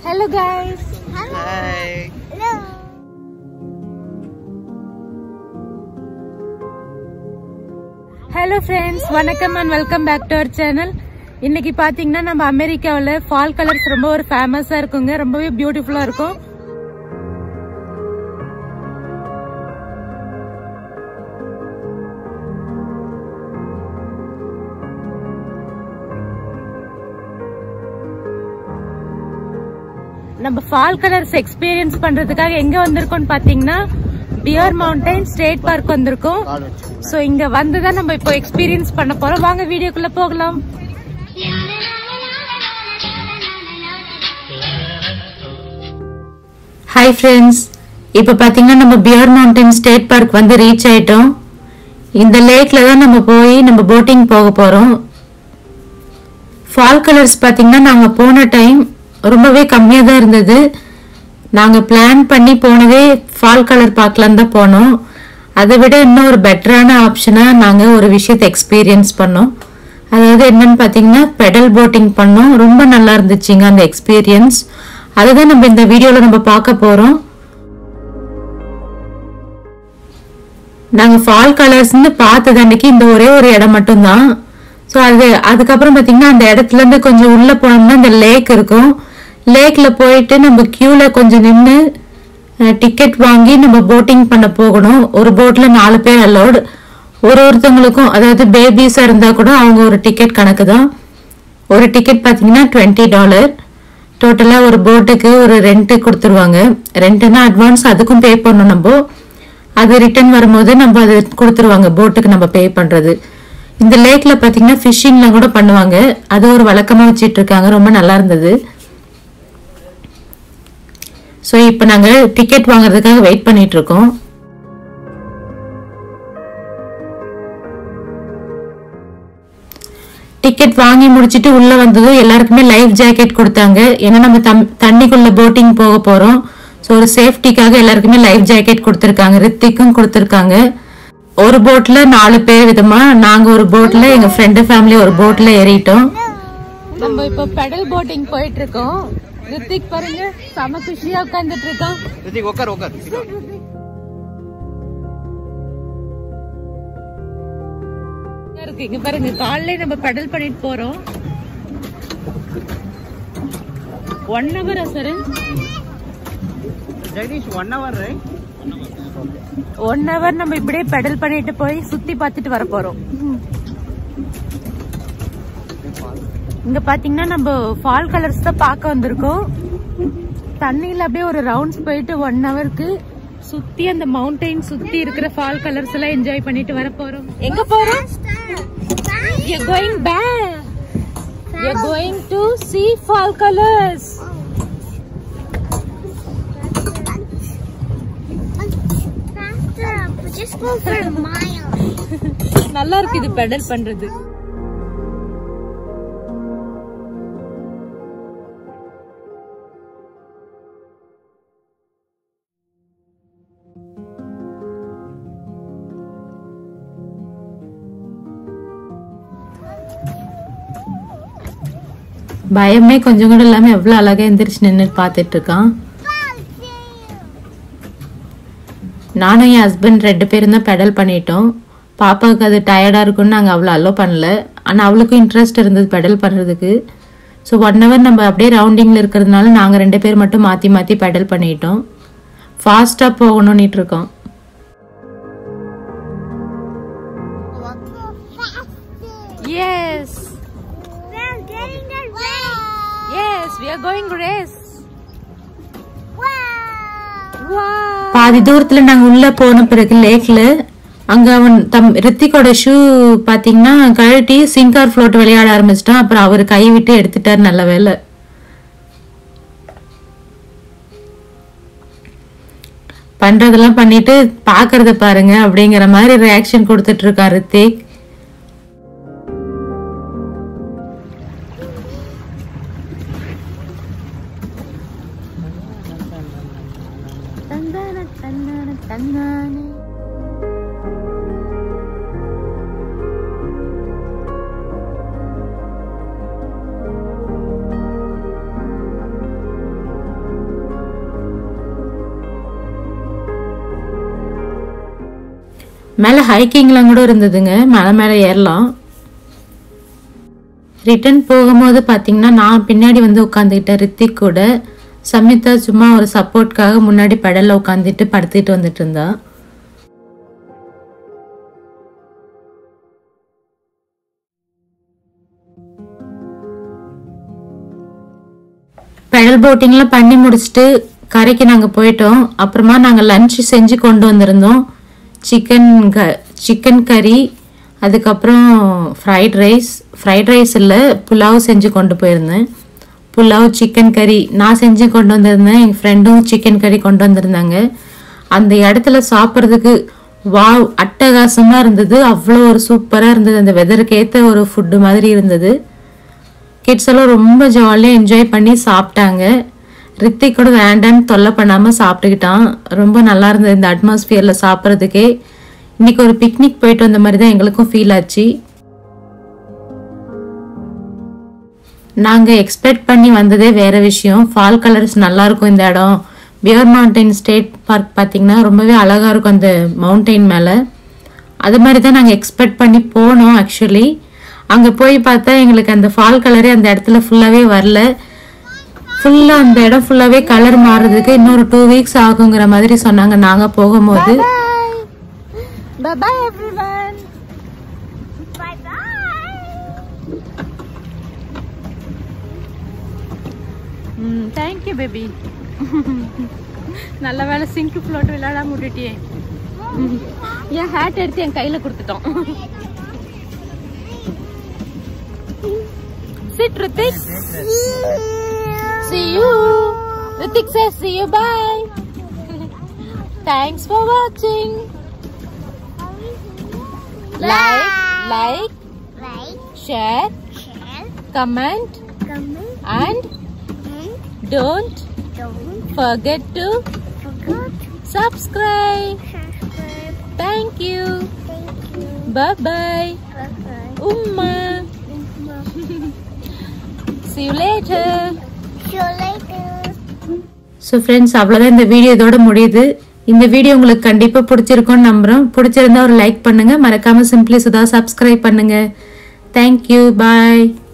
Hello guys Hi. Hello friends வணக்கம் and welcome back to our channel இன்னைக்கு பாத்தீங்கன்னா நம்ம அமெரிக்காவில் ஃபால் கலர்ஸ் ரொம்ப ஒரு ஃபேமஸா இருக்குங்க ரொம்பவே பியூட்டிஃபுல்லா இருக்கும் நம்ம ஃபால் கலர்ஸ் எக்ஸ்பீரியன்ஸ் பண்றதுக்காக எங்க வந்திருக்கோம்னு பாத்தீங்கன்னா பியர் மவுண்டைன் ஸ்டேட் பார்க் வந்திருக்கோம் சோ இங்க வந்து தான் நம்ம இப்போ எக்ஸ்பீரியன்ஸ் பண்ண போறோம் வாங்க வீடியோக்குள்ள போகலாம் ஹாய் ஃப்ரெண்ட்ஸ் இப்போ பார்த்தீங்கன்னா நம்ம பியர் மவுண்டன் ஸ்டேட் பார்க் வந்து ரீச் ஆயிட்டோம் இந்த லேக்ல தான் நம்ம போய் நம்ம போட்டிங் போக போறோம் ஃபால் கலர்ஸ் பார்த்தீங்கன்னா நாங்கள் போன டைம் ரொம்பவே கம்மியாக தான் இருந்தது நாங்கள் பிளான் பண்ணி போனதே ஃபால் கலர் பார்க்கலான்னு தான் போனோம் அதை விட இன்னும் ஒரு பெட்டரான ஆப்ஷனாக நாங்கள் ஒரு விஷயத்தை எக்ஸ்பீரியன்ஸ் பண்ணோம் அதாவது என்னன்னு பார்த்தீங்கன்னா பெடல் போட்டிங் பண்ணோம் ரொம்ப நல்லா இருந்துச்சுங்க அந்த எக்ஸ்பீரியன்ஸ் அதுதான் நம்ம இந்த வீடியோவில் நம்ம பார்க்க போகிறோம் நாங்கள் ஃபால் கலர்ஸ்னு பார்த்தது அன்னைக்கு இந்த ஒரே ஒரு இடம் மட்டும்தான் ஸோ அது அதுக்கப்புறம் பார்த்தீங்கன்னா அந்த இடத்துல இருந்து கொஞ்சம் உள்ளே போனோம்னா இந்த லேக் இருக்கும் லேக்கில் போயிட்டு நம்ம க்யூவில் கொஞ்சம் நின்று டிக்கெட் வாங்கி நம்ம போட்டிங் பண்ண போகணும் ஒரு போட்டில் நாலு பேர் அலோடு ஒரு ஒருத்தவங்களுக்கும் அதாவது பேபிஸாக இருந்தால் கூட அவங்க ஒரு டிக்கெட் கணக்கு தான் ஒரு டிக்கெட் பார்த்தீங்கன்னா டுவெண்ட்டி டாலர் டோட்டலாக ஒரு போட்டுக்கு ஒரு ரெண்ட்டு கொடுத்துருவாங்க ரெண்ட்டுனா அட்வான்ஸ் அதுக்கும் பே பண்ணணும் நம்ம அது ரிட்டர்ன் வரும்போது நம்ம அது கொடுத்துருவாங்க போட்டுக்கு நம்ம பே பண்ணுறது இந்த லேக்கில் பார்த்தீங்கன்னா ஃபிஷ்ஷிங்லாம் கூட பண்ணுவாங்க அது ஒரு வழக்கமாக வச்சிட்டு இருக்காங்க ரொம்ப நல்லா இருந்தது ஸோ இப்போ நாங்கள் டிக்கெட் வாங்குறதுக்காக வெயிட் பண்ணிட்டு இருக்கோம் டிக்கெட் வாங்கி முடிச்சிட்டு உள்ள வந்ததும் எல்லாருக்குமே லைஃப் ஜாக்கெட் கொடுத்தாங்க ஏன்னா நம்ம தம்- தண்ணிக்குள்ள போட்டிங் போக போறோம் ஸோ ஒரு சேஃப்டிக்காக எல்லாருக்குமே லைஃப் ஜாக்கெட் கொடுத்துருக்காங்க ரித்திக்கும் கொடுத்துருக்காங்க ஒரு போட்ல நாலு பேர் விதமா நாங்க ஒரு போட்ல எங்க ஃப்ரெண்டு ஃபேமிலி ஒரு போட்ல ஏறிட்டோம் நம்ம இப்போ பெடல் போட்டிங் போயிட்டு இருக்கோம் ரித்திக் பாருங்க செம குஷியா உட்காந்துட்டு இருக்கோம் ரித்திக் உட்கார் உட்கார் இருக்கு இங்க பாருங்க காலையில நம்ம பெடல் பண்ணிட்டு போறோம் one hour sir Jagadish one hour right one hour நம்ம இப்படியே பெடல் பண்ணிட்டு போய் சுத்தி பார்த்துட்டு வர போறோம் இங்க பாத்தீங்கன்னா நம்ம ஃபால் கலர்ஸ் தான் பார்க்க வந்திருக்கோம் தண்ணியில அப்படியே ஒரு ரவுண்ட்ஸ் போயிட்டு ஒன் ஹவருக்கு சுத்தி அந்த மவுண்டைன் சுத்தி இருக்கிற ஃபால் கலர்ஸ் எல்லாம் என்ஜாய் பண்ணிட்டு வர போறோம் எங்க போறோம் You're going back. You're going to see fall colors. Faster, but just go for a mile. நல்லா இருக்கு இது பெடல் பண்றது பயமே கொஞ்சம் கூட இல்லாம எவ்வளவு அழகா எந்திரிச்சு நின்று பார்த்துட்டு இருக்கான் நானும் என் ஹஸ்பண்ட் ரெண்டு பேரும் தான் பெடல் பண்ணிட்டோம் பாப்பாவுக்கு அது டயர்டாக இருக்கும்னு நாங்கள் அவ்வளோ அலோ பண்ணல ஆனால் அவளுக்கும் இன்ட்ரெஸ்ட் இருந்தது பெடல் பண்ணுறதுக்கு ஸோ ஒன் ஹவர் நம்ம அப்படியே ரவுண்டிங்கில் இருக்கிறதுனால நாங்கள் ரெண்டு பேர் மட்டும் மாற்றி மாற்றி பெடல் பண்ணிட்டோம் ஃபாஸ்ட்டாக போகணும்னுட்டு இருக்கோம் yes We're getting the race. Yes we are going race Wow. பாதி தூரத்துல நாங்க உள்ள போன பிறகு லேக்ல அங்க அவன் தம் ரித்திகோட ஷூ பாத்தீங்கன்னா கழட்டி சிங்கார் ஃப்ளோட் விளையாட ஆரம்பிச்சிட்டான் அப்புறம் அவர் கை விட்டு எடுத்துட்டார் நல்ல வேலை பண்றதெல்லாம் பண்ணிட்டு பாக்குறத பாருங்க அப்படிங்கிற மாதிரி ரியாக்ஷன் கொடுத்துட்டு இருக்கா ரித்திக் தந்தான தந்தான தந்தானே மேலே ஹைக்கிங்லாம் கூட இருந்ததுங்க மலை மேலே ஏறலாம் ரிட்டர்ன் போகும்போது பார்த்தீங்கன்னா நான் பின்னாடி வந்து உட்காந்துக்கிட்டேன் ரித்திக் கூட சமிதா சும்மா ஒரு சப்போர்ட்காக முன்னாடி பெடலில் உட்காந்துட்டு படுத்துட்டு வந்துட்டு இருந்தா பெடல் போட்டிங்லாம் பண்ணி முடிச்சுட்டு கரைக்கு நாங்கள் போயிட்டோம் அப்புறமா நாங்கள் லஞ்ச் செஞ்சு கொண்டு வந்திருந்தோம் சிக்கன் க சிக்கன் கறி அதுக்கப்புறம் ஃப்ரைட் ரைஸ் ஃப்ரைட் ரைஸ் இல்லை புலாவ் செஞ்சு கொண்டு போயிருந்தேன் புலாவ் சிக்கன் கறி நான் செஞ்சு கொண்டு வந்திருந்தேன் எங்கள் ஃப்ரெண்டும் சிக்கன் கறி கொண்டு வந்திருந்தாங்க அந்த இடத்துல சாப்பிட்றதுக்கு வாவ் அட்டகாசமாக இருந்தது அவ்வளோ ஒரு சூப்பராக இருந்தது அந்த வெதருக்கு ஏற்ற ஒரு ஃபுட்டு மாதிரி இருந்தது கிட்ஸ் எல்லாம் ரொம்ப ஜாலியாக என்ஜாய் பண்ணி சாப்பிட்டாங்க ரித்திக் கூட வேண்டான்னு தொல்லை பண்ணாமல் சாப்பிட்டுக்கிட்டான் ரொம்ப நல்லா இருந்தது இந்த அட்மாஸ்பியரில் சாப்பிட்றதுக்கே இன்னைக்கு ஒரு பிக்னிக் போயிட்டு வந்த மாதிரி தான் எங்களுக்கும் ஃபீல் ஆச்சு நாங்கள் எக்ஸ்பெக்ட் பண்ணி வந்ததே வேற விஷயம் ஃபால் கலர்ஸ் நல்லா இருக்கும் இந்த இடம் பியர் மவுண்டைன் ஸ்டேட் பார்க் பார்த்தீங்கன்னா ரொம்பவே அழகாக இருக்கும் அந்த மவுண்டைன் மேலே அது மாதிரி தான் நாங்கள் எக்ஸ்பெக்ட் பண்ணி போனோம் ஆக்சுவலி அங்கே போய் பார்த்தா எங்களுக்கு அந்த ஃபால் கலரே அந்த இடத்துல ஃபுல்லாகவே வரல ஃபுல்லாக அந்த இடம் ஃபுல்லாகவே கலர் மாறுறதுக்கு இன்னொரு டூ வீக்ஸ் ஆகுங்கிற மாதிரி சொன்னாங்க நாங்கள் போகும்போது Bye bye everyone. Bye bye. ம் தேங்க்யூ பேபி நல்ல வேலை சிங்க் ஃப்ளோட் விளையாடாம விட்டுட்டியே ம். என் ஹேட் எடுத்து என் கையில கொடுத்துட்டோம் சிட் Hrithik see you Hrithik says see you bye thanks for watching like like Like, share share, comment comment, and and don't don't forget to forget to subscribe. subscribe. Thank you. Thank you. Bye bye. Bye bye. Umma. See you later. See you later. So friends அவ்வளோதான் இந்த video இதோட முடியுது இந்த video உங்களுக்கு கண்டிப்பாக பிடிச்சிருக்கும்னு நம்புகிறோம் பிடிச்சிருந்தா ஒரு லைக் பண்ணுங்கள் மறக்காமல் சிம்பிளி சுதா சப்ஸ்கிரைப் பண்ணுங்கள் தேங்க்யூ பாய்